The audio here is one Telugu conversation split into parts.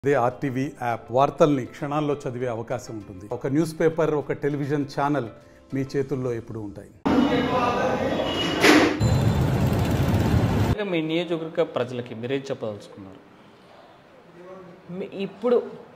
అదే ఆర్టీవీ యాప్ వార్తల్ని క్షణాల్లో చదివే అవకాశం ఉంటుంది ఒక న్యూస్ పేపర్ ఒక టెలివిజన్ ఛానల్ మీ చేతుల్లో ఎప్పుడూ ఉంటాయి ఇంకా మీ నియోజకవర్గ ప్రజలకి మీరేం చెప్పదలుచుకున్నారు మీ- ఇప్పుడు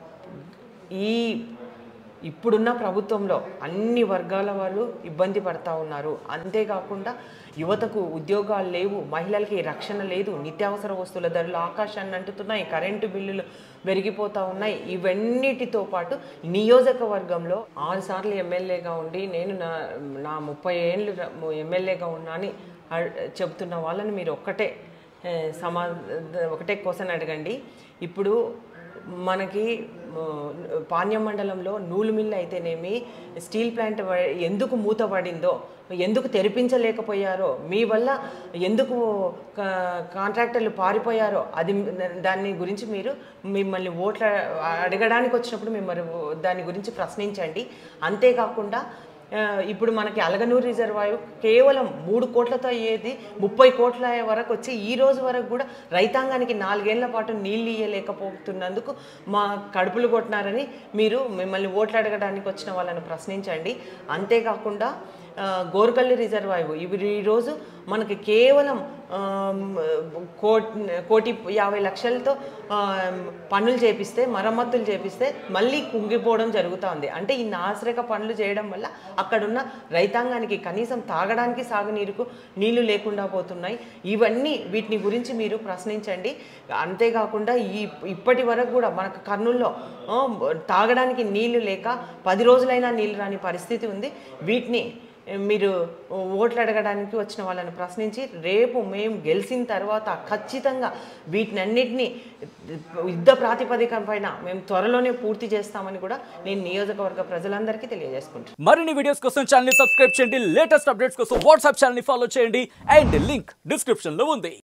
ఈ ఇప్పుడున్న ప్రభుత్వంలో అన్ని వర్గాల వాళ్ళు ఇబ్బంది పడతా ఉన్నారు అంతేకాకుండా యువతకు ఉద్యోగాలు లేవు మహిళలకి రక్షణ లేదు నిత్యావసర వస్తువుల ధరలు ఆకాశాన్ని అంటుతున్నాయి కరెంటు బిల్లులు పెరిగిపోతూ ఉన్నాయి ఇవన్నిటితో పాటు నియోజకవర్గంలో ఆరు సార్లు ఎమ్మెల్యేగా ఉండి నేను నా నా ముప్పై ఏళ్ళు ఎమ్మెల్యేగా ఉన్నా అని అ- చెప్తున్న వాళ్ళని మీరు ఒక్కటే ఏ, సమా ఒకటే క్వశ్చన్ అడగండి ఇప్పుడు మనకి ఆ, పాణ్యం మండలంలో నూలు మిల్లు అయితేనేమి స్టీల్ ప్లాంట్ వ- ఎందుకు మూతపడిందో ఎందుకు తెరిపించలేకపోయారో మీ వల్ల ఎందుకు కా- కాంట్రాక్టర్లు పారిపోయారో అది దాని గురించి మీరు మిమ్మల్ని ఓట్ల అడగడానికి వచ్చినప్పుడు మిమ్మల్ని దాని గురించి ప్రశ్నించండి అంతేకాకుండా ఆ, ఇప్పుడు మనకి అలగనూరు రిజర్వాయర్ కేవలం మూడు కోట్లతో అయ్యేది ముప్పై కోట్ల వరకు వచ్చి ఈ రోజు వరకు కూడా రైతాంగానికి నాలుగేళ్ల పాటు నీళ్ళు ఇయ్యలేకపోతున్నందుకు మా కడుపులు కొట్టినారని మీరు మిమ్మల్ని ఓట్లు అడగడానికి వచ్చిన వాళ్ళని ప్రశ్నించండి అంతేకాకుండా ఆ, గోర్కల్లి రిజర్వాయర్ ఇవి ఈరోజు మనకి కేవలం ఆమ్, కోటి కోటి యాభై లక్షలతో ఆమ్, పనులు చేపిస్తే మరమ్మతులు చేపిస్తే మళ్ళీ కుంగిపోవడం జరుగుతూ ఉంది అంటే ఈ నాసిరక పనులు చేయడం వల్ల అక్కడున్న రైతాంగానికి కనీసం తాగడానికి సాగునీరుకు నీళ్లు లేకుండా పోతున్నాయి ఇవన్నీ వీటిని గురించి మీరు ప్రశ్నించండి అంతేకాకుండా ఈ ఇప్పటి వరకు కూడా మనకు కర్నూల్లో ఆ, తాగడానికి నీళ్లు లేక పది రోజులైనా నీళ్లు రాని పరిస్థితి ఉంది వీటిని మీరు ఓట్లు అడగడానికి వచ్చిన వాళ్ళని ప్రశ్నించి రేపు మేము గెలిచిన తర్వాత ఖచ్చితంగా వీటినన్నిటినీ యుద్ధ ప్రాతిపదిక పైన మేము త్వరలోనే పూర్తి చేస్తామని కూడా నేను నియోజకవర్గ ప్రజలందరికీ తెలియజేసుకుంటున్నాను మరిన్ని వీడియోస్ కోసం ఛానల్ ని సబ్స్క్రైబ్ చేయండి లేటెస్ట్ అప్డేట్స్ కోసం వాట్సాప్ ఛానల్ ని ఫాలో చేయండి అండ్ లింక్ డిస్క్రిప్షన్ లో ఉంది